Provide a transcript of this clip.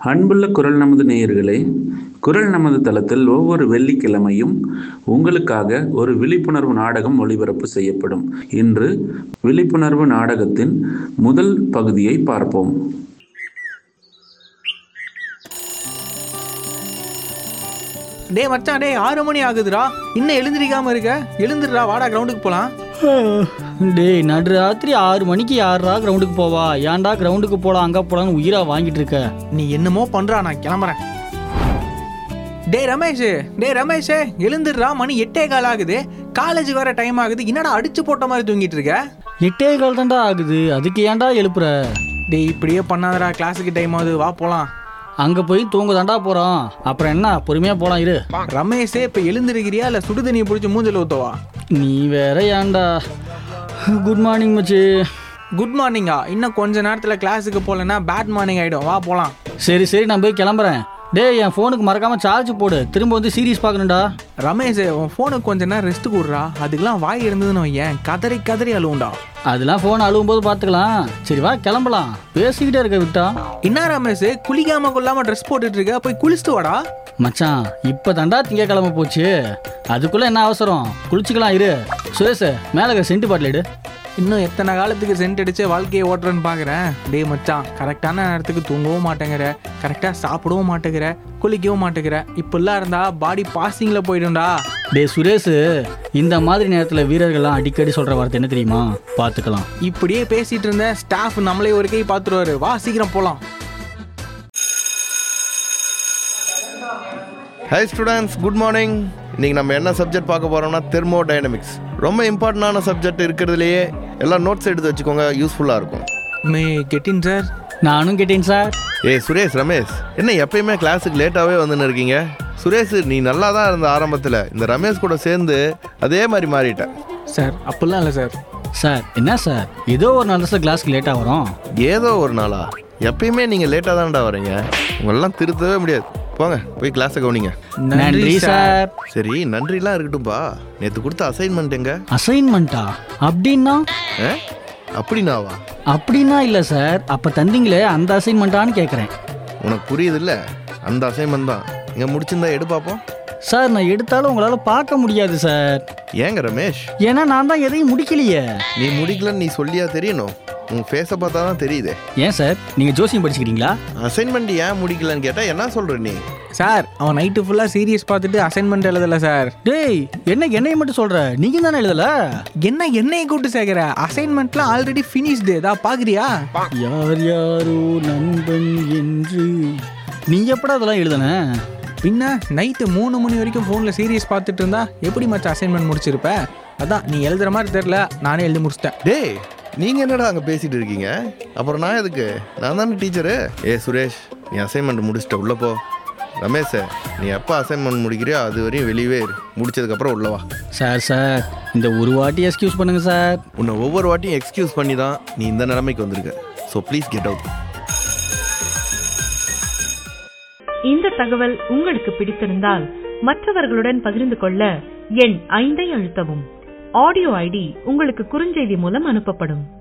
அன்புள்ள குரல் நமது நேயர்களே குரல் நமது தளத்தில் ஒவ்வொரு வெள்ளிக்கிழமையும் உங்களுக்காக ஒரு விழிப்புணர்வு நாடகம் ஒளிபரப்பு செய்யப்படும் இன்று விழிப்புணர்வு நாடகத்தின் முதல் பகுதியை பார்ப்போம் டேய் மச்சான் டேய் ஆறு மணி ஆகுதுடா இன்னும் எழுந்திரிக்காம இருக்க எழுந்துடுறா வாடா கிரவுண்டுக்கு போலாம் டேய் நடு ராத்திரி ஆறு மணிக்கு யாரா கிரவுண்டுக்கு போவா ஏன்டா கிரவுண்டுக்கு போலாம் அங்கே போலான்னு உயிரா வாங்கிட்டு இருக்க நீ என்னமோ பண்றா நான் கிளம்புறேன் டேய் ரமேஷ் டேய் ரமேஷ் எழுந்துடுறா மணி எட்டே கால் ஆகுது காலேஜ் வர டைம் ஆகுது என்னடா அடிச்சு போட்ட மாதிரி தூங்கிட்டு இருக்க எட்டே கால் தான்டா ஆகுது அதுக்கு ஏன்டா எழுப்புற டேய் இப்படியே பண்ணாதடா கிளாஸுக்கு டைம் ஆகுது வா போலாம் அங்கே போய் தூங்க தாண்டா போகிறோம் அப்புறம் என்ன பொறுமையாக போகலாம் இரு ரமேஷே இப்ப எழுந்திருக்கிறியா இல்ல சுடு தண்ணியை பிடிச்சி மூஞ்சில ஊத்தவா நீ வேற ஏன்டா குட் மார்னிங் மச்சி குட் மார்னிங்கா இன்னும் கொஞ்ச நேரத்துல கிளாஸுக்கு போகலன்னா பேட் மார்னிங் ஆயிடும் வா போலாம் சரி சரி நான் போய் கிளம்புறேன் டேய் என் ஃபோனுக்கு மறக்காம சார்ஜ் போடு திரும்ப வந்து சீரிஸ் பார்க்கணும்டா ரமேஷ் உன் ஃபோனுக்கு கொஞ்ச நேரம் ரெஸ்ட் கொடுறா அதுக்கெல்லாம் வாய் இருந்ததுன்னு வையேன் கதறி கதறி அழுவுண்டா அதெல்லாம் ஃபோன் அழுவும் போது பார்த்துக்கலாம் சரி வா கிளம்பலாம் பேசிக்கிட்டே இருக்க விட்டா என்ன ரமேஷ் குளிக்காம கொள்ளாம ட்ரெஸ் போட்டுட்டு இருக்க போய் குளிச்சுட்டு வாடா மச்சான் இப்போ தாண்டா திங்கக்கிழமை போச்சு அதுக்குள்ள என்ன அவசரம் குளிச்சுக்கலாம் இரு சுரேஷ் மேலே இருக்கிற சென்ட் பாட்டில் எடு இன்னும் எத்தனை காலத்துக்கு சென்ட் அடிச்சு வாழ்க்கையை ஓட்டுறேன்னு பாக்குறேன் டேய் மச்சான் கரெக்டான நேரத்துக்கு தூங்கவும் மாட்டேங்கிற கரெக்டா சாப்பிடவும் மாட்டேங்கிற குளிக்கவும் மாட்டேங்கிற இப்படிலாம் இருந்தா பாடி பாசிங்ல போயிடும்டா டேய் சுரேஷ் இந்த மாதிரி நேரத்தில் வீரர்கள்லாம் அடிக்கடி சொல்கிற வார்த்தை என்ன தெரியுமா பார்த்துக்கலாம் இப்படியே பேசிட்டு இருந்த ஸ்டாஃப் நம்மளே ஒரு கை பார்த்துருவாரு வா சீக்கிரம் போலாம் ஹாய் ஸ்டூடெண்ட்ஸ் குட் மார்னிங் இன்னைக்கு நம்ம என்ன சப்ஜெக்ட் பார்க்க போறோம்னா தெர்மோ டைனமிக்ஸ் ரொம்ப இம்பார்ட்டண்டான சப்ஜெக்ட் இருக்கிறதுலையே எல்லாம் நோட்ஸ் எடுத்து வச்சுக்கோங்க யூஸ்ஃபுல்லாக இருக்கும் மே கெட்டின் சார் நானும் கேட்டேன் சார் ஏய் சுரேஷ் ரமேஷ் என்ன எப்பயுமே கிளாஸுக்கு லேட்டாகவே வந்துன்னு இருக்கீங்க சுரேஷ் நீ நல்லா தான் இருந்த ஆரம்பத்தில் இந்த ரமேஷ் கூட சேர்ந்து அதே மாதிரி மாறிட்ட சார் அப்படிலாம் இல்லை சார் சார் என்ன சார் ஏதோ ஒரு நல்ல கிளாஸ்க்கு லேட்டாக வரும் ஏதோ ஒரு நாளா எப்பயுமே நீங்கள் லேட்டாக தான்டா வரீங்க உங்களெல்லாம் திருத்தவே முடியாது போங்க போய் கிளாஸை கவனிங்க நன்றி சார் சரி நன்றிலாம் இருக்கட்டும்பா நேற்று கொடுத்த அசைன்மெண்ட் எங்க அசைன்மெண்ட்டா அப்படின்னா ஆ? அப்படின்னாவா அப்படின்னா இல்லை சார் அப்போ தந்தீங்களே அந்த அசைன்மெண்ட்டான்னு கேட்குறேன் உனக்கு புரியுதுல்ல அந்த அசைன்மெண்ட் தான் இங்கே முடிச்சிருந்தா எடு பார்ப்போம் சார் நான் எடுத்தாலும் உங்களால் பார்க்க முடியாது சார் ஏங்க ரமேஷ் ஏன்னா நான் தான் எதையும் முடிக்கலையே நீ முடிக்கலன்னு நீ சொல்லியா தெரியணும் உன் ஃபேஸை பார்த்தா தான் தெரியுது ஏன் சார் நீங்கள் ஜோசியம் படிச்சுக்கிறீங்களா அசைன்மெண்ட் ஏன் முடிக்கலன்னு கேட்டால் என்ன சொல்கிற நீ சார் அவன் நைட்டு ஃபுல்லாக சீரியஸ் பார்த்துட்டு அசைன்மெண்ட் எழுதல சார் டேய் என்ன என்னைய மட்டும் சொல்கிற நீங்கள் தானே எழுதல என்ன என்னைய கூப்பிட்டு சேர்க்குற அசைன்மெண்ட்லாம் ஆல்ரெடி ஃபினிஷ்டு ஏதா பார்க்குறியா யார் யாரோ நண்பன் என்று நீ எப்படா அதெல்லாம் எழுதுன பின்ன நைட்டு மூணு மணி வரைக்கும் ஃபோனில் சீரியஸ் பார்த்துட்டு இருந்தா எப்படி மச்சான் அசைன்மெண்ட் முடிச்சிருப்ப அதான் நீ எழுதுற மாதிரி தெரில நானே எழுதி முடிச்சிட்டேன் டேய் நீங்கள் என்னடா அங்கே பேசிட்டு இருக்கீங்க அப்புறம் நான் எதுக்கு நான் தானே டீச்சரு ஏ சுரேஷ் நீ அசைன்மெண்ட் முடிச்சிட்ட உள்ள போ ரமேஷ் நீ எப்போ அசைன்மெண்ட் முடிக்கிறியோ அது வரையும் வெளியவே இரு முடிச்சதுக்கப்புறம் உள்ள வா சார் சார் இந்த ஒரு வாட்டி எக்ஸ்கியூஸ் பண்ணுங்க சார் உன்னை ஒவ்வொரு வாட்டியும் எக்ஸ்கியூஸ் பண்ணி தான் நீ இந்த நிலைமைக்கு வந்திருக்க ஸோ ப்ளீஸ் கெட் அவுட் இந்த தகவல் உங்களுக்கு பிடித்திருந்தால் மற்றவர்களுடன் பகிர்ந்து கொள்ள எண் ஐந்தை அழுத்தவும் ஆடியோ ஐடி உங்களுக்கு குறுஞ்செய்தி மூலம் அனுப்பப்படும்